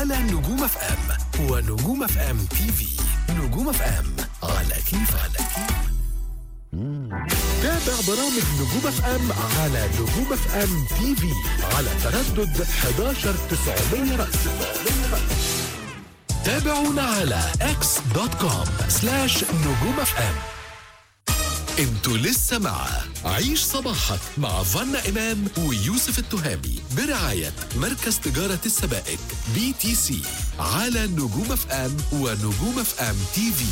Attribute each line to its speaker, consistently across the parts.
Speaker 1: على نجوم اف ام ونجوم اف ام تي في نجوم اف ام على كيف على كيف تابع برامج نجوم اف ام على نجوم اف ام تي في على تردد 11 900 رأس تابعونا على اكس دوت كوم سلاش نجوم اف ام انتوا لسه مع عيش صباحك مع فنا امام ويوسف التهامي برعايه مركز تجاره السبائك بي تي سي على نجوم اف ام ونجوم اف ام تي في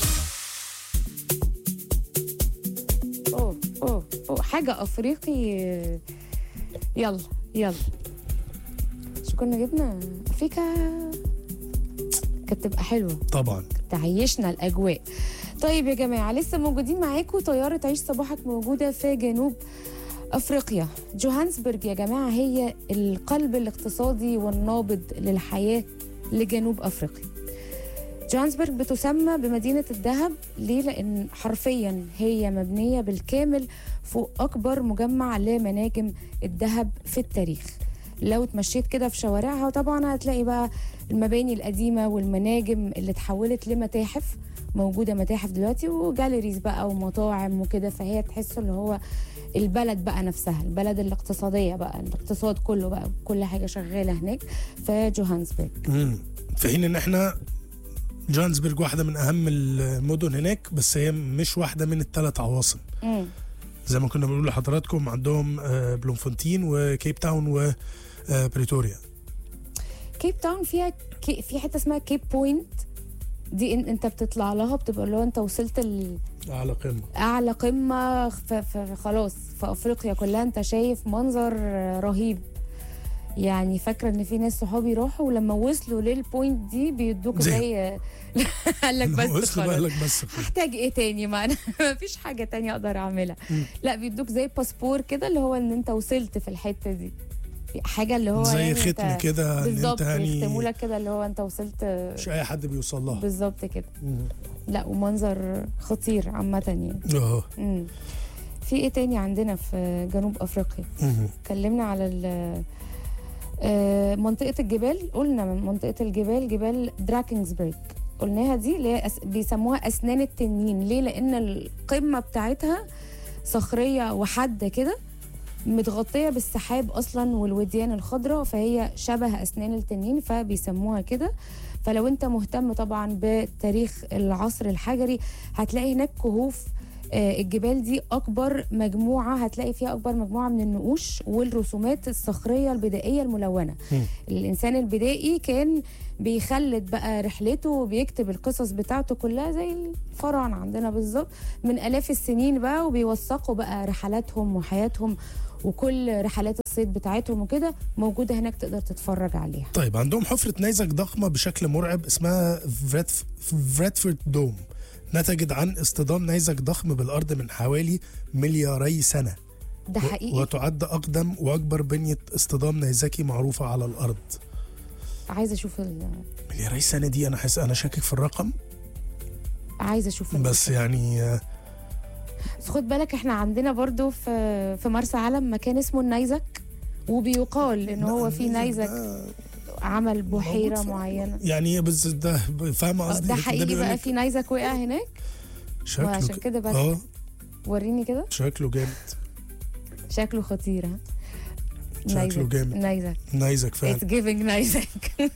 Speaker 2: اوه اوه اوه حاجة افريقي يلا يلا مش كنا جبنا افريكا كانت تبقى حلوة
Speaker 3: طبعا
Speaker 2: تعيشنا الاجواء طيب يا جماعه لسه موجودين معاكم طياره عيش صباحك موجوده في جنوب افريقيا جوهانسبرج يا جماعه هي القلب الاقتصادي والنابض للحياه لجنوب افريقيا جوهانسبرج بتسمى بمدينة الذهب ليه؟ لأن حرفيا هي مبنية بالكامل فوق أكبر مجمع لمناجم الذهب في التاريخ لو اتمشيت كده في شوارعها طبعا هتلاقي بقى المباني القديمة والمناجم اللي اتحولت لمتاحف موجودة متاحف دلوقتي وجاليريز بقى ومطاعم وكده فهي تحس اللي هو البلد بقى نفسها البلد الاقتصادية بقى الاقتصاد كله بقى كل حاجة شغالة هناك في جوهانسبرج
Speaker 3: مم. في حين ان احنا جوهانسبرج واحده من اهم المدن هناك بس هي مش واحده من الثلاث عواصم
Speaker 2: مم.
Speaker 3: زي ما كنا بنقول لحضراتكم عندهم آه، بلومفونتين وكيب تاون وبريتوريا
Speaker 2: كيب تاون فيها كي في حته اسمها كيب بوينت دي إن انت بتطلع لها بتبقى اللي هو انت وصلت
Speaker 3: على قمه
Speaker 2: لاعلى قمه ف- ف- خلاص في افريقيا كلها انت شايف منظر رهيب يعني فاكره ان في ناس صحابي راحوا ولما وصلوا للبوينت دي بيدوك
Speaker 3: زي-
Speaker 2: زي قال لك بس
Speaker 3: وصلوا بقى
Speaker 2: خلاص
Speaker 3: لك بس
Speaker 2: هحتاج ايه تاني ما انا ما فيش حاجه تانية اقدر اعملها لا بيدوك زي باسبور كده اللي هو ان انت وصلت في الحته دي حاجه اللي هو
Speaker 3: زي
Speaker 2: يعني
Speaker 3: ختم
Speaker 2: انت-
Speaker 3: كده ان
Speaker 2: بالظبط
Speaker 3: انت يعني
Speaker 2: يختموا لك كده اللي هو انت وصلت
Speaker 3: مش اي حد بيوصل لها
Speaker 2: بالظبط كده
Speaker 3: مم.
Speaker 2: لا ومنظر خطير عامة يعني
Speaker 3: اه
Speaker 2: مم. في ايه تاني عندنا في جنوب افريقيا
Speaker 3: مم.
Speaker 2: اتكلمنا على ال- آه، منطقة الجبال قلنا من منطقة الجبال جبال دراكنسبرج قلناها دي اللي هي أس- بيسموها أسنان التنين ليه؟ لأن القمة بتاعتها صخرية وحادة كده متغطية بالسحاب أصلا والوديان الخضراء فهي شبه أسنان التنين فبيسموها كده فلو أنت مهتم طبعا بتاريخ العصر الحجري هتلاقي هناك كهوف آه، الجبال دي اكبر مجموعه هتلاقي فيها اكبر مجموعه من النقوش والرسومات الصخريه البدائيه الملونه
Speaker 3: مم.
Speaker 2: الانسان البدائي كان بيخلد بقى رحلته وبيكتب القصص بتاعته كلها زي الفراعنه عندنا بالظبط من الاف السنين بقى وبيوثقوا بقى رحلاتهم وحياتهم وكل رحلات الصيد بتاعتهم وكده موجوده هناك تقدر تتفرج عليها
Speaker 3: طيب عندهم حفرة نيزك ضخمة بشكل مرعب اسمها فريتف... فريتفورد دوم نتجت عن اصطدام نيزك ضخم بالأرض من حوالي ملياري سنة
Speaker 2: ده
Speaker 3: و-
Speaker 2: حقيقي
Speaker 3: وتعد أقدم وأكبر بنية اصطدام نيزكي معروفة على الأرض
Speaker 2: عايزه اشوف ال...
Speaker 3: ملياري سنة دي أنا حس أنا شاكك في الرقم
Speaker 2: عايزه اشوف ال-
Speaker 3: بس يعني آه،
Speaker 2: بس خد بالك احنا عندنا برضو في في مرسى علم مكان اسمه النيزك وبيقال ان هو في نيزك
Speaker 3: ده
Speaker 2: عمل بحيره
Speaker 3: موجود في-
Speaker 2: معينه
Speaker 3: يعني بس ده فاهمة
Speaker 2: آه،
Speaker 3: قصدي
Speaker 2: ده
Speaker 3: لكن
Speaker 2: حقيقي
Speaker 3: بيقول
Speaker 2: بقى
Speaker 3: لك
Speaker 2: في نيزك وقع هناك
Speaker 3: شكله
Speaker 2: وعشان
Speaker 3: ك-
Speaker 2: كده بس
Speaker 3: اه
Speaker 2: وريني كده
Speaker 3: شكله جامد
Speaker 2: شكله خطير ها
Speaker 3: شكله
Speaker 2: نيزك
Speaker 3: جامد.
Speaker 2: نيزك
Speaker 3: نيزك فعلا
Speaker 2: It's giving نيزك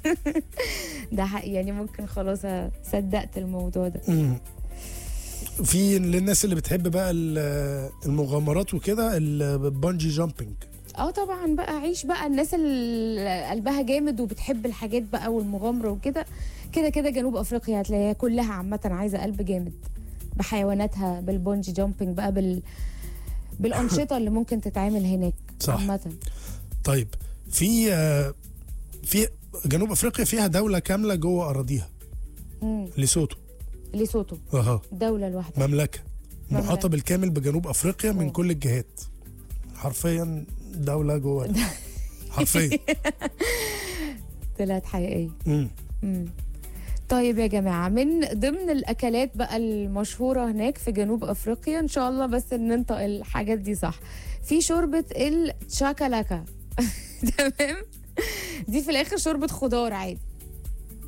Speaker 2: ده حقيقي يعني ممكن خلاص صدقت الموضوع ده
Speaker 3: مم. في للناس اللي بتحب بقى ال- المغامرات وكده البانجي جامبينج
Speaker 2: اه طبعا بقى عيش بقى الناس اللي قلبها جامد وبتحب الحاجات بقى والمغامره وكده كده كده جنوب افريقيا هتلاقيها كلها عامه عايزه قلب جامد بحيواناتها بالبونجي جامبينج بقى بال بالانشطه اللي ممكن تتعمل هناك
Speaker 3: صح.
Speaker 2: عامه
Speaker 3: طيب في آه، في جنوب افريقيا فيها دوله كامله جوه اراضيها
Speaker 2: مم.
Speaker 3: ليسوتو
Speaker 2: ليسوتو
Speaker 3: اها
Speaker 2: دوله لوحدها
Speaker 3: مملكه
Speaker 2: مملكة.
Speaker 3: محاطه بالكامل بجنوب افريقيا من
Speaker 2: أوه.
Speaker 3: كل الجهات حرفيا دوله جوه حرفيا
Speaker 2: طلعت حقيقيه
Speaker 3: مم.
Speaker 2: مم. طيب يا جماعة من ضمن الأكلات بقى المشهورة هناك في جنوب أفريقيا إن شاء الله بس ننطق الحاجات دي صح في شوربة التشاكالاكا تمام دي في الآخر شوربة خضار عادي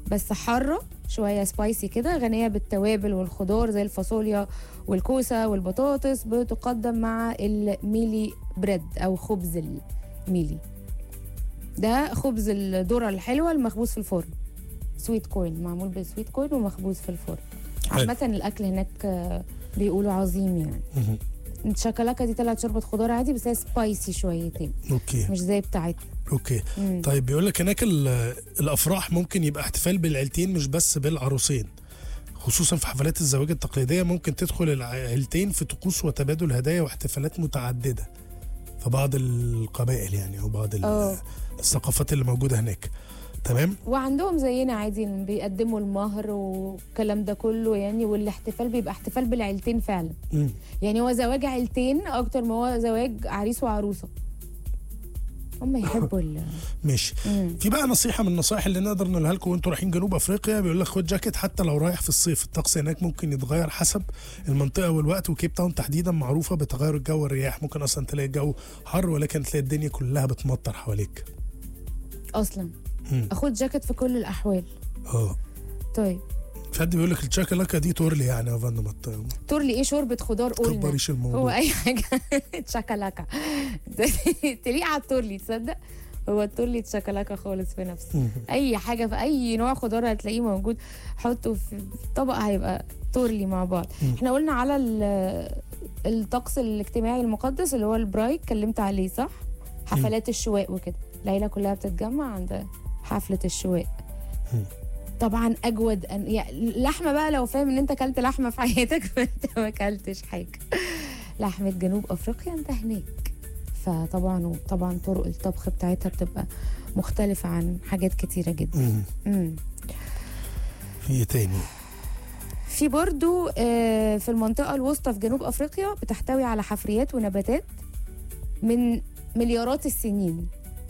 Speaker 2: بس حاره شويه سبايسي كده غنيه بالتوابل والخضار زي الفاصوليا والكوسه والبطاطس بتقدم مع الميلي بريد او خبز الميلي ده خبز الذره الحلوه المخبوز في الفرن سويت كورن معمول بالسويت كورن ومخبوز في الفرن
Speaker 3: حلو.
Speaker 2: عامه الاكل هناك آه، بيقولوا عظيم يعني
Speaker 3: مهم.
Speaker 2: الشكلاكه دي طلعت شوربه خضار عادي بس هي سبايسي شويتين
Speaker 3: اوكي
Speaker 2: مش زي بتاعتنا
Speaker 3: اوكي
Speaker 2: مم.
Speaker 3: طيب بيقول لك هناك ال- الافراح ممكن يبقى احتفال بالعيلتين مش بس بالعروسين خصوصا في حفلات الزواج التقليديه ممكن تدخل العيلتين في طقوس وتبادل هدايا واحتفالات متعدده في بعض القبائل يعني او بعض ال-
Speaker 2: اه.
Speaker 3: الثقافات اللي موجوده هناك تمام
Speaker 2: وعندهم زينا عادي بيقدموا المهر والكلام ده كله يعني والاحتفال بيبقى احتفال بالعيلتين فعلا
Speaker 3: مم.
Speaker 2: يعني هو زواج عيلتين اكتر ما هو زواج عريس وعروسه هم يحبوا ال
Speaker 3: ماشي
Speaker 2: مم.
Speaker 3: في بقى نصيحه من النصائح اللي نقدر نقولها لكم وانتوا رايحين جنوب افريقيا بيقول لك خد جاكيت حتى لو رايح في الصيف الطقس هناك ممكن يتغير حسب المنطقه والوقت وكيب تاون تحديدا معروفه بتغير الجو والرياح ممكن اصلا تلاقي الجو حر ولكن تلاقي الدنيا كلها بتمطر حواليك
Speaker 2: اصلا
Speaker 3: مم.
Speaker 2: اخد جاكيت في كل الاحوال
Speaker 3: اه
Speaker 2: طيب
Speaker 3: في حد بيقول لك الشاكلاكا دي تورلي يعني يا فندم ما ت- ما
Speaker 2: تورلي ايه شوربه خضار قلنا
Speaker 3: تكبريش الموضوع
Speaker 2: هو اي حاجه تشاكالاكا تليق على التورلي تصدق هو التورلي تشاكالاكا خالص في نفسه
Speaker 3: مم.
Speaker 2: اي حاجه في اي نوع خضار هتلاقيه موجود حطه في طبق هيبقى تورلي مع بعض
Speaker 3: مم.
Speaker 2: احنا قلنا على ال- الطقس الاجتماعي المقدس اللي هو البراي اتكلمت عليه صح حفلات الشواء وكده العيله كلها بتتجمع عند حفله الشواء
Speaker 3: مم.
Speaker 2: طبعا اجود أن... يعني لحمه بقى لو فاهم ان انت اكلت لحمه في حياتك فانت ما اكلتش حاجه لحمه جنوب افريقيا انت هناك فطبعا طبعا طرق الطبخ بتاعتها بتبقى مختلفه عن حاجات كتيره جدا
Speaker 3: مم.
Speaker 2: مم.
Speaker 3: في ايه تاني
Speaker 2: في برضو آه، في المنطقة الوسطى في جنوب أفريقيا بتحتوي على حفريات ونباتات من مليارات السنين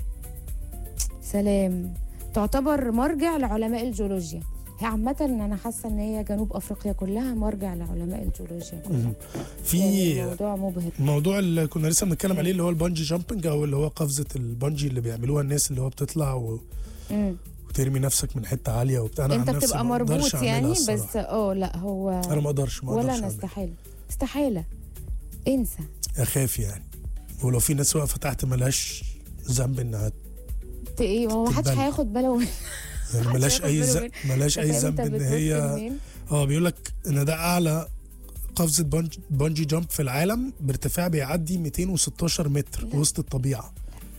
Speaker 2: سلام تعتبر مرجع لعلماء الجيولوجيا هي عامة أنا حاسة إن هي جنوب أفريقيا كلها مرجع لعلماء الجيولوجيا كلها
Speaker 3: مم.
Speaker 2: يعني
Speaker 3: في
Speaker 2: موضوع مبهر
Speaker 3: الموضوع اللي كنا لسه بنتكلم عليه اللي هو البانجي جامبنج او اللي هو قفزه البانجي اللي بيعملوها الناس اللي هو بتطلع و...
Speaker 2: مم.
Speaker 3: وترمي نفسك من حته عاليه وبتاع انا
Speaker 2: أنت
Speaker 3: عن نفسي
Speaker 2: بتبقى
Speaker 3: ما أقدرش
Speaker 2: مربوط
Speaker 3: أعملها
Speaker 2: يعني
Speaker 3: الصراحة.
Speaker 2: بس اه لا هو
Speaker 3: انا ما اقدرش ما
Speaker 2: ولا
Speaker 3: اقدرش
Speaker 2: أنا
Speaker 3: أعملها.
Speaker 2: استحالة استحالة انسى
Speaker 3: اخاف يعني ولو في ناس واقفه تحت ملهاش ذنب انها
Speaker 2: ت- ايه هو محدش
Speaker 3: تتبل.
Speaker 2: هياخد باله
Speaker 3: يعني
Speaker 2: محدش
Speaker 3: ملهاش
Speaker 2: هياخد
Speaker 3: اي
Speaker 2: باله
Speaker 3: ز...
Speaker 2: من-
Speaker 3: ملهاش اي
Speaker 2: فاهم
Speaker 3: ذنب
Speaker 2: أنت
Speaker 3: ان
Speaker 2: بتنط
Speaker 3: هي
Speaker 2: منين؟
Speaker 3: اه بيقول لك ان ده اعلى قفزه بانج... بانجي جامب في العالم بارتفاع بيعدي 216 متر
Speaker 2: لا.
Speaker 3: وسط الطبيعه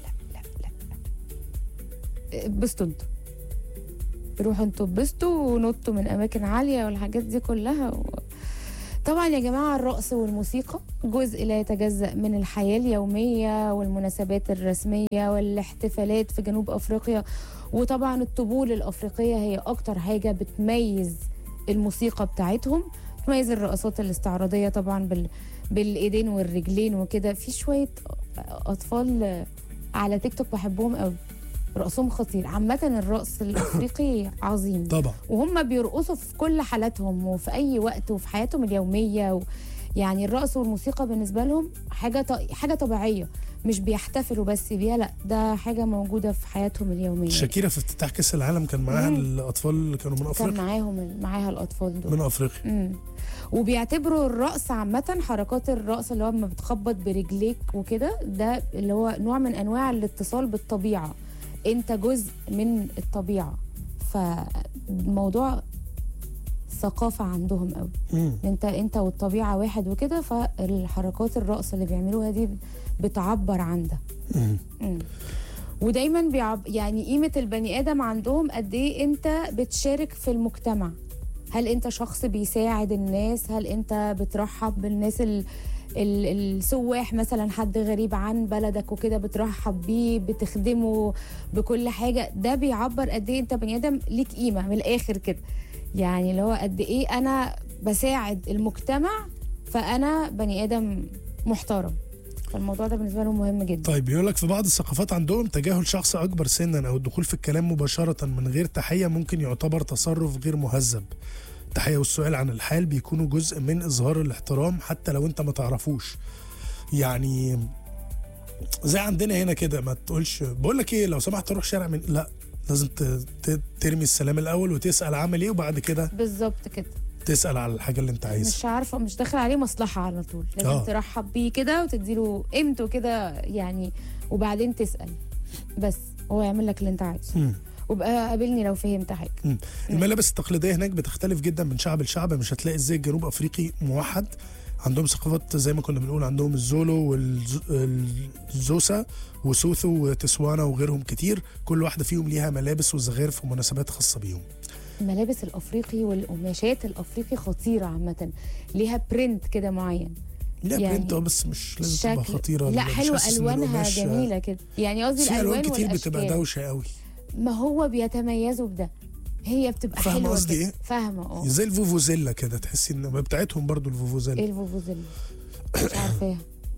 Speaker 2: اتبسطوا انتوا روحوا انتوا اتبسطوا ونطوا من اماكن عاليه والحاجات دي كلها و... طبعا يا جماعه الرقص والموسيقى جزء لا يتجزا من الحياه اليوميه والمناسبات الرسميه والاحتفالات في جنوب افريقيا وطبعا الطبول الافريقيه هي اكتر حاجه بتميز الموسيقى بتاعتهم بتميز الرقصات الاستعراضيه طبعا بال... بالايدين والرجلين وكده في شويه اطفال على تيك توك بحبهم قوي رقصهم خطير عامة الرقص الأفريقي عظيم
Speaker 3: طبعا
Speaker 2: وهم بيرقصوا في كل حالاتهم وفي أي وقت وفي حياتهم اليومية و... يعني الرقص والموسيقى بالنسبة لهم حاجة ط... حاجة طبيعية مش بيحتفلوا بس بيها لا ده حاجة موجودة في حياتهم اليومية
Speaker 3: شاكيرا في افتتاح كاس العالم كان معاها
Speaker 2: مم.
Speaker 3: الاطفال اللي كانوا من
Speaker 2: كان
Speaker 3: افريقيا
Speaker 2: معاهم معاها الأطفال دول
Speaker 3: من افريقيا
Speaker 2: مم. وبيعتبروا الرقص عامة حركات الرقص اللي هو لما بتخبط برجليك وكده ده اللي هو نوع من أنواع الاتصال بالطبيعة أنت جزء من الطبيعة فالموضوع ثقافة عندهم قوي
Speaker 3: مم.
Speaker 2: انت انت والطبيعة واحد وكده فالحركات الرقص اللي بيعملوها دي بتعبر عن ده
Speaker 3: مم.
Speaker 2: مم. ودايما بيعب يعني قيمة البني آدم عندهم قد إيه أنت بتشارك في المجتمع هل أنت شخص بيساعد الناس هل أنت بترحب بالناس ال ال- السواح مثلا حد غريب عن بلدك وكده بترحب بيه بتخدمه بكل حاجة ده بيعبر قد إيه أنت بني آدم ليك قيمة من الآخر كده يعني اللي هو قد إيه أنا بساعد المجتمع فأنا بني آدم محترم فالموضوع ده بالنسبة لهم مهم جدا
Speaker 3: طيب بيقول لك في بعض الثقافات عندهم تجاهل شخص اكبر سنا او الدخول في الكلام مباشره من غير تحيه ممكن يعتبر تصرف غير مهذب التحيه والسؤال عن الحال بيكونوا جزء من اظهار الاحترام حتى لو انت ما تعرفوش يعني زي عندنا هنا كده ما تقولش بقول لك ايه لو سمحت روح شارع من لا لازم ت- ت- ترمي السلام الاول وتسال عمل ايه وبعد كده
Speaker 2: بالظبط كده
Speaker 3: تسال على الحاجه اللي انت عايزها
Speaker 2: مش عارفه مش داخل عليه مصلحه على طول لازم
Speaker 3: آه.
Speaker 2: ترحب بيه كده وتديله قيمته كده يعني وبعدين تسال بس هو يعمل لك اللي انت عايزه
Speaker 3: مم.
Speaker 2: وبقى قابلني لو فهمت حاجه
Speaker 3: مم. الملابس التقليديه هناك بتختلف جدا من شعب لشعب مش هتلاقي ازاي الجنوب افريقي موحد عندهم ثقافات زي ما كنا بنقول عندهم الزولو والزوسا وسوثو وتسوانا وغيرهم كتير كل واحده فيهم ليها ملابس وزخارف ومناسبات خاصه بيهم
Speaker 2: الملابس الافريقي والقماشات الافريقي خطيره عامه ليها برنت كده معين
Speaker 3: لا
Speaker 2: يعني
Speaker 3: برنت آه، بس مش لازم تبقى
Speaker 2: شكل
Speaker 3: خطيره
Speaker 2: لا
Speaker 3: مش
Speaker 2: حلوه
Speaker 3: حاسس إن
Speaker 2: الوانها
Speaker 3: القماش-
Speaker 2: جميله كده يعني قصدي
Speaker 3: في الوان
Speaker 2: الالوان
Speaker 3: كتير بتبقى
Speaker 2: والاشكال
Speaker 3: دوشه قوي
Speaker 2: ما هو بيتميزوا بده هي بتبقى
Speaker 3: فاهمة
Speaker 2: حلوه
Speaker 3: قصدي
Speaker 2: كده.
Speaker 3: إيه؟
Speaker 2: فاهمه اه
Speaker 3: زي الفوفوزيلا كده تحسي ان بتاعتهم برضو الفوفوزيلا
Speaker 2: ايه الفوفوزيلا مش عارفاها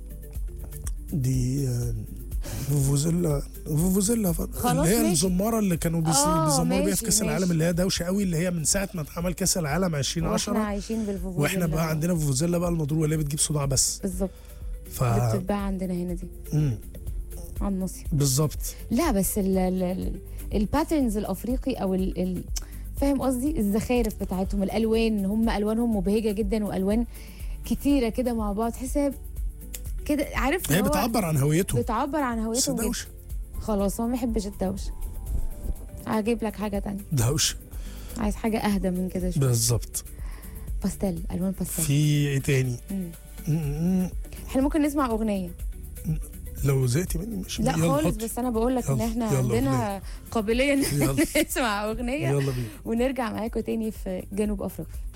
Speaker 3: دي آه، فوفوزيلا فوفوزيلا ف-
Speaker 2: خلاص
Speaker 3: اللي هي
Speaker 2: ماشي.
Speaker 3: الزماره اللي كانوا بيز-
Speaker 2: آه،
Speaker 3: بيزمروا بيها
Speaker 2: ماشي،
Speaker 3: في كاس
Speaker 2: ماشي.
Speaker 3: العالم اللي هي دوشه قوي اللي هي من ساعه ما اتعمل كاس العالم
Speaker 2: واحنا
Speaker 3: 2010
Speaker 2: عايشين بالفوفوزيلا
Speaker 3: واحنا بقى عندنا فوفوزيلا بقى المضروبه اللي هي بتجيب صداع بس
Speaker 2: بالظبط
Speaker 3: ف
Speaker 2: اللي بتتباع عندنا هنا دي
Speaker 3: مم،
Speaker 2: على النصي
Speaker 3: بالظبط
Speaker 2: لا بس ال- ال- ال- الباترنز الافريقي او ال ال فاهم قصدي الزخارف بتاعتهم الالوان هم الوانهم مبهجه جدا والوان كتيره كده مع بعض تحسها كده عارف
Speaker 3: هي
Speaker 2: اللي هو
Speaker 3: بتعبر عن هويتهم
Speaker 2: بتعبر عن
Speaker 3: بس
Speaker 2: هويتهم جدا.
Speaker 3: دوشه
Speaker 2: خلاص هو ما يحبش الدوشه هجيب لك حاجه تانية
Speaker 3: دوشه
Speaker 2: عايز حاجه اهدى من كده شويه
Speaker 3: بالظبط
Speaker 2: باستيل الوان باستيل
Speaker 3: في ايه تاني
Speaker 2: مم.
Speaker 3: مم،
Speaker 2: احنا ممكن نسمع اغنيه
Speaker 3: لو زهقتي مني مش
Speaker 2: لا
Speaker 3: يلا
Speaker 2: خالص
Speaker 3: حطي.
Speaker 2: بس انا بقول لك ان
Speaker 3: يلا،
Speaker 2: احنا
Speaker 3: يلا
Speaker 2: عندنا قابليه ان
Speaker 3: يلا.
Speaker 2: نسمع اغنيه
Speaker 3: يلا بينا
Speaker 2: ونرجع معاكم تاني في جنوب افريقيا